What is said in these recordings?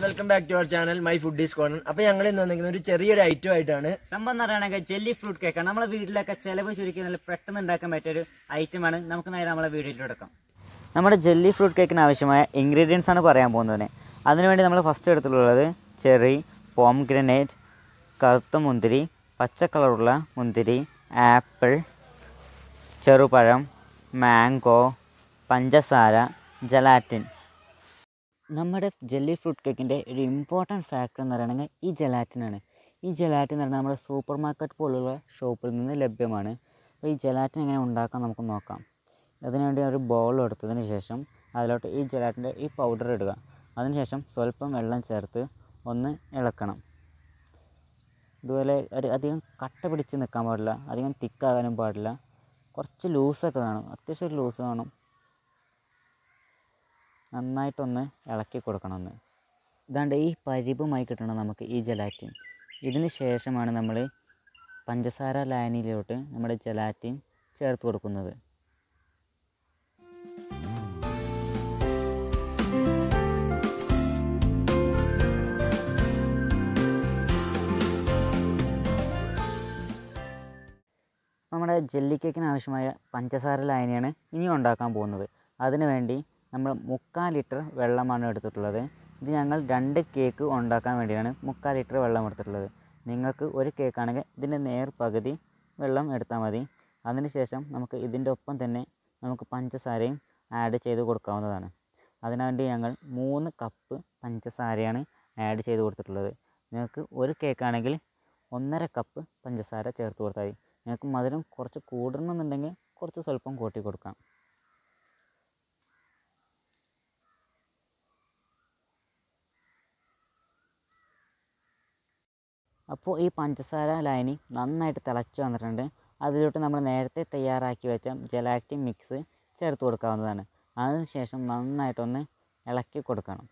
welcome back to our channel my food is corner അപ്പൊ ഞങ്ങൾ ഇന്ന് വന്നിരിക്കുന്ന ഒരു ചെറിയൊരു ഐറ്റം ആയിട്ടാണ് സംഭവം എന്ന് പറയുകയാണെങ്കിൽ ജെല്ലി ഫ്രൂട്ട് കേക്കാണ് നമ്മളെ വീട്ടിലൊക്കെ ചിലവ് ചുരുക്കി നല്ല പെട്ടെന്ന് ഉണ്ടാക്കാൻ പറ്റിയ ഒരു ഐറ്റമാണ് നമുക്ക് നേരെ നമ്മളെ വീഡിയോയിൽ എടുക്കാം നമ്മുടെ ജെല്ലി ഫ്രൂട്ട് കേക്കിന് ആവശ്യമായ ഇൻഗ്രീഡിയൻസ് ആണ് പറയാൻ പോകുന്നത് അതിനുവേണ്ടി നമ്മൾ ഫസ്റ്റ് എടുത്തിട്ടുള്ളത് ചെറി പോം ഗ്രനേറ്റ് കറുത്ത മുന്തിരി പച്ച കളറുള്ള മുന്തിരി ആപ്പിൾ ചെറുപഴം മാംഗോ പഞ്ചസാര ജലാറ്റിൻ നമ്മുടെ ജെല്ലി ഫ്രൂട്ട് കേക്കിൻ്റെ ഒരു ഇമ്പോർട്ടൻറ്റ് ഫാക്ടർ എന്ന് പറയുന്നത് ഈ ജലാറ്റിനാണ് ഈ ജലാറ്റിൻ എന്ന് പറഞ്ഞാൽ നമ്മുടെ സൂപ്പർ മാർക്കറ്റ് പോലുള്ള ഷോപ്പിൽ നിന്ന് ലഭ്യമാണ് അപ്പോൾ ഈ ജലാറ്റിൻ എങ്ങനെ ഉണ്ടാക്കാം നമുക്ക് നോക്കാം അതിനുവേണ്ടി ഒരു ബൗൾ എടുത്തതിന് ശേഷം അതിലോട്ട് ഈ ജലാറ്റിൻ്റെ ഈ പൗഡർ ഇടുക അതിനുശേഷം സ്വല്പം വെള്ളം ചേർത്ത് ഒന്ന് ഇളക്കണം ഇതുപോലെ ഒരു അധികം കട്ട പിടിച്ച് നിൽക്കാൻ പാടില്ല അധികം തിക്കാകാനും പാടില്ല കുറച്ച് ലൂസൊക്കെ വേണം അത്യാവശ്യം ഒരു ലൂസ് വേണം നന്നായിട്ടൊന്ന് ഇളക്കി കൊടുക്കണം ഒന്ന് ഇതാണ്ട് ഈ പരിപുമായി കിട്ടണം നമുക്ക് ഈ ജലാറ്റിൻ ഇതിന് ശേഷമാണ് നമ്മൾ പഞ്ചസാര ലായനിയിലോട്ട് നമ്മുടെ ജലാറ്റിൻ ചേർത്ത് കൊടുക്കുന്നത് നമ്മുടെ ജെല്ലി കേക്കിന് ആവശ്യമായ പഞ്ചസാര ലായനിയാണ് ഇനി ഉണ്ടാക്കാൻ പോകുന്നത് അതിനു വേണ്ടി നമ്മൾ മുക്കാൽ ലിറ്റർ വെള്ളമാണ് എടുത്തിട്ടുള്ളത് ഇത് ഞങ്ങൾ രണ്ട് കേക്ക് ഉണ്ടാക്കാൻ വേണ്ടിയാണ് മുക്കാൽ ലിറ്റർ വെള്ളം എടുത്തിട്ടുള്ളത് നിങ്ങൾക്ക് ഒരു കേക്കാണെങ്കിൽ ഇതിൻ്റെ നേർ പകുതി വെള്ളം എടുത്താൽ മതി അതിനുശേഷം നമുക്ക് ഇതിൻ്റെ ഒപ്പം തന്നെ നമുക്ക് പഞ്ചസാരയും ആഡ് ചെയ്ത് കൊടുക്കാവുന്നതാണ് അതിനുവേണ്ടി ഞങ്ങൾ മൂന്ന് കപ്പ് പഞ്ചസാരയാണ് ആഡ് ചെയ്ത് കൊടുത്തിട്ടുള്ളത് നിങ്ങൾക്ക് ഒരു കേക്കാണെങ്കിൽ ഒന്നര കപ്പ് പഞ്ചസാര ചേർത്ത് കൊടുത്താൽ മതി നിങ്ങൾക്ക് മധുരം കുറച്ച് കൂടണമെന്നുണ്ടെങ്കിൽ കുറച്ച് സ്വല്പം കൂട്ടി കൊടുക്കാം അപ്പോൾ ഈ പഞ്ചസാര ലായനി നന്നായിട്ട് തിളച്ച് വന്നിട്ടുണ്ട് അതിലോട്ട് നമ്മൾ നേരത്തെ തയ്യാറാക്കി വെച്ച ജലാക്റ്റി മിക്സ് ചേർത്ത് കൊടുക്കാവുന്നതാണ് അതിനുശേഷം നന്നായിട്ടൊന്ന് ഇളക്കി കൊടുക്കണം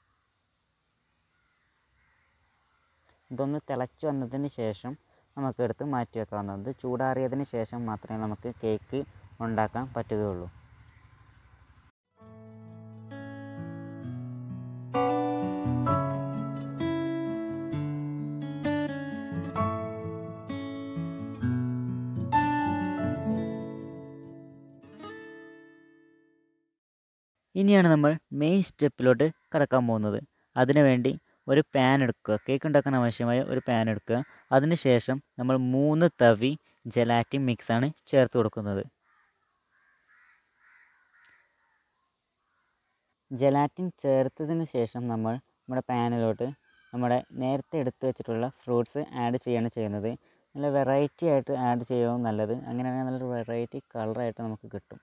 ഇതൊന്ന് തിളച്ച് വന്നതിന് ശേഷം നമുക്ക് എടുത്ത് മാറ്റി വെക്കാവുന്നത് ചൂടാറിയതിന് ശേഷം മാത്രമേ നമുക്ക് കേക്ക് ഉണ്ടാക്കാൻ പറ്റുകയുള്ളൂ ഇനിയാണ് നമ്മൾ മെയിൻ സ്റ്റെപ്പിലോട്ട് കടക്കാൻ പോകുന്നത് അതിനുവേണ്ടി ഒരു പാൻ എടുക്കുക കേക്ക് ഉണ്ടാക്കാൻ ആവശ്യമായ ഒരു പാൻ എടുക്കുക അതിനുശേഷം നമ്മൾ മൂന്ന് തവി ജലാറ്റിൻ മിക്സാണ് ചേർത്ത് കൊടുക്കുന്നത് ജലാറ്റിൻ ചേർത്തതിന് ശേഷം നമ്മൾ നമ്മുടെ പാനിലോട്ട് നമ്മുടെ നേരത്തെ എടുത്ത് വെച്ചിട്ടുള്ള ഫ്രൂട്ട്സ് ആഡ് ചെയ്യാണ് ചെയ്യുന്നത് നല്ല വെറൈറ്റി ആയിട്ട് ആഡ് ചെയ്യുന്നത് നല്ലത് അങ്ങനെയാണെങ്കിൽ നല്ലൊരു വെറൈറ്റി കളറായിട്ട് നമുക്ക് കിട്ടും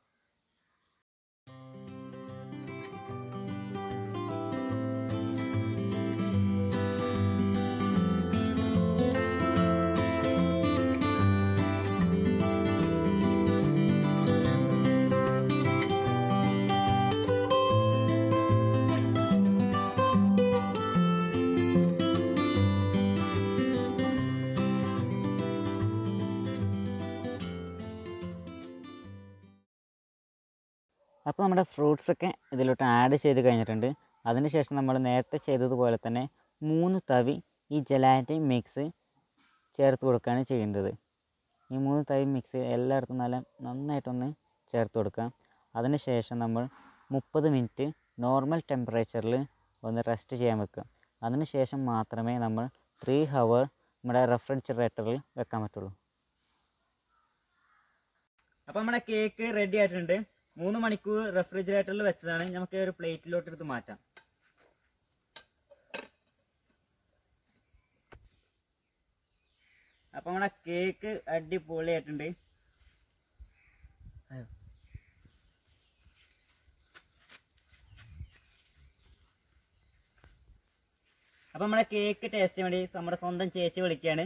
അപ്പോൾ നമ്മുടെ ഫ്രൂട്ട്സൊക്കെ ഇതിലോട്ട് ആഡ് ചെയ്ത് കഴിഞ്ഞിട്ടുണ്ട് അതിനുശേഷം നമ്മൾ നേരത്തെ ചെയ്തതുപോലെ തന്നെ മൂന്ന് തവി ഈ ജലാറ്റിൻ മിക്സ് ചേർത്ത് കൊടുക്കുകയാണ് ചെയ്യേണ്ടത് ഈ മൂന്ന് തവി മിക്സ് എല്ലായിടത്തും നല്ല നന്നായിട്ടൊന്ന് ചേർത്ത് കൊടുക്കുക അതിനുശേഷം നമ്മൾ മുപ്പത് മിനിറ്റ് നോർമൽ ടെമ്പറേച്ചറിൽ ഒന്ന് റെസ്റ്റ് ചെയ്യാൻ വെക്കുക അതിനുശേഷം മാത്രമേ നമ്മൾ ത്രീ ഹവർ നമ്മുടെ റെഫ്രിജറേറ്ററിൽ വെക്കാൻ പറ്റുള്ളൂ അപ്പോൾ നമ്മുടെ കേക്ക് റെഡി ആയിട്ടുണ്ട് മൂന്ന് മണിക്കൂർ റെഫ്രിജറേറ്ററിൽ വെച്ചതാണ് നമുക്ക് ഒരു പ്ലേറ്റിലോട്ട് എടുത്ത് മാറ്റാം അപ്പൊ നമ്മുടെ കേക്ക് അടിപൊളിയായിട്ടുണ്ട് അപ്പൊ നമ്മുടെ കേക്ക് ടേസ്റ്റ് ചെയ്യാൻ വേണ്ടി നമ്മുടെ സ്വന്തം ചേച്ചി വിളിക്കുകയാണ്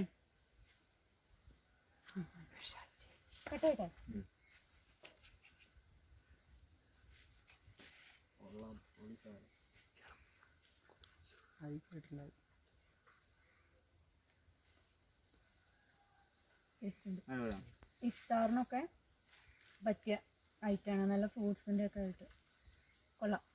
ടേസ്റ്റ് ഉണ്ട് ഇഫ്താറിനൊക്കെ പറ്റിയ ഐറ്റാണ് നല്ല ഫ്രൂട്ട്സിൻ്റെ ഒക്കെ ആയിട്ട് കൊള്ളാം